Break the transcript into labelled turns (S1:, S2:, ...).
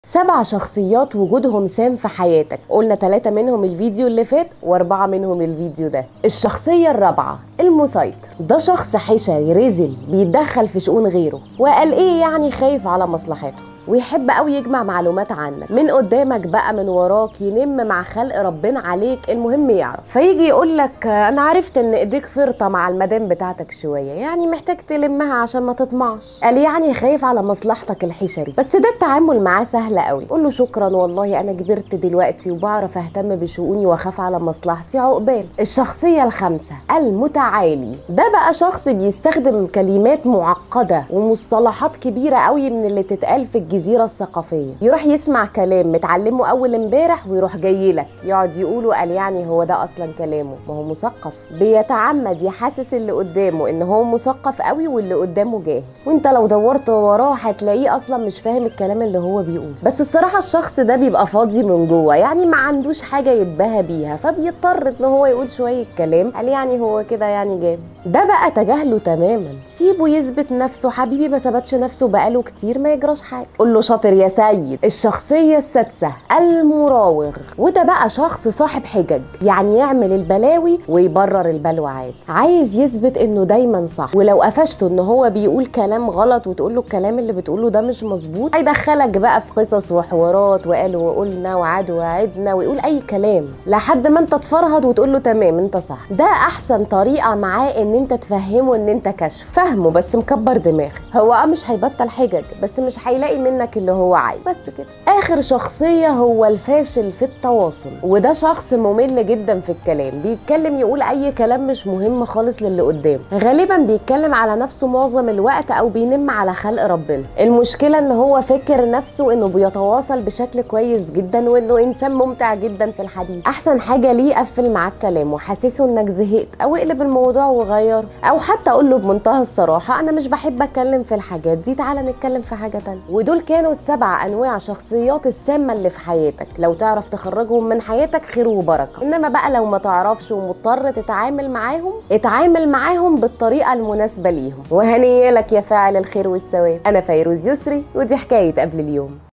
S1: سبع شخصيات وجودهم سام في حياتك قلنا ثلاثة منهم الفيديو اللي فات واربعة منهم الفيديو ده الشخصية الرابعة المسيطر ده شخص حشري رزل بيتدخل في شؤون غيره وقال ايه يعني خايف على مصلحته ويحب قوي يجمع معلومات عنك من قدامك بقى من وراك ينم مع خلق ربنا عليك المهم يعرف فيجي يقول لك انا عرفت ان ايديك فرطه مع المدام بتاعتك شويه يعني محتاج تلمها عشان ما تطمعش قال يعني خايف على مصلحتك الحشري بس ده التعامل معاه سهل قوي قول له شكرا والله انا كبرت دلوقتي وبعرف اهتم بشؤوني واخاف على مصلحتي عقبال الشخصيه الخامسه المتعالي ده بقى شخص بيستخدم كلمات معقده ومصطلحات كبيره قوي من اللي تتقال في الجزيره الثقافيه يروح يسمع كلام متعلمه اول امبارح ويروح جاي لك يقعد يقوله قال يعني هو ده اصلا كلامه ما هو مثقف بيتعمد يحسس اللي قدامه ان هو مثقف قوي واللي قدامه جاهل وانت لو دورت وراه هتلاقيه اصلا مش فاهم الكلام اللي هو بيقوله بس الصراحه الشخص ده بيبقى فاضي من جوه يعني ما عندوش حاجه يتباهى بيها فبيضطر ان هو يقول شويه كلام قال يعني هو كده يعني جامد ده بقى تجاهله تماما سيبه يثبت نفسه حبيبي ما ثبتش نفسه بقاله كتير ما يجراش حاجه قول له شاطر يا سيد الشخصيه السادسه المراوغ وده بقى شخص صاحب حجج يعني يعمل البلاوي ويبرر البلوى عادي عايز يثبت انه دايما صح ولو قفشته ان هو بيقول كلام غلط وتقول له الكلام اللي بتقوله ده مش مظبوط هيدخلك بقى في قصص وحوارات وقالوا وقلنا وعاد وعدنا ويقول اي كلام لحد ما انت تفرهد وتقول له تمام انت صح ده احسن طريقه معاه ان انت تفهمه ان انت كشف فهمه بس مكبر دماغك هو اه مش هيبطل حجج بس مش هيلاقي منك اللي هو عايز بس كده اخر شخصيه هو الفاشل في التواصل وده شخص ممل جدا في الكلام بيتكلم يقول اي كلام مش مهم خالص للي قدامه غالبا بيتكلم على نفسه معظم الوقت او بينم على خلق ربنا المشكله ان هو فاكر نفسه انه بيتواصل بشكل كويس جدا وانه انسان ممتع جدا في الحديث احسن حاجه ليه قفل معاك كلام وحسسه انك زهقت او اقلب الموضوع وغير او حتى اقول له بمنتهى الصراحه انا مش بحب اتكلم في الحاجات دي تعالى نتكلم في حاجه تانية ودول كانوا السبع انواع شخصيات السامه اللي في حياتك لو تعرف تخرجهم من حياتك خير وبركه انما بقى لو ما تعرفش ومضطر تتعامل معاهم اتعامل معاهم بالطريقه المناسبه ليهم وهنيالك يا فاعل الخير والثواب انا فيروز يسري ودي حكايه قبل اليوم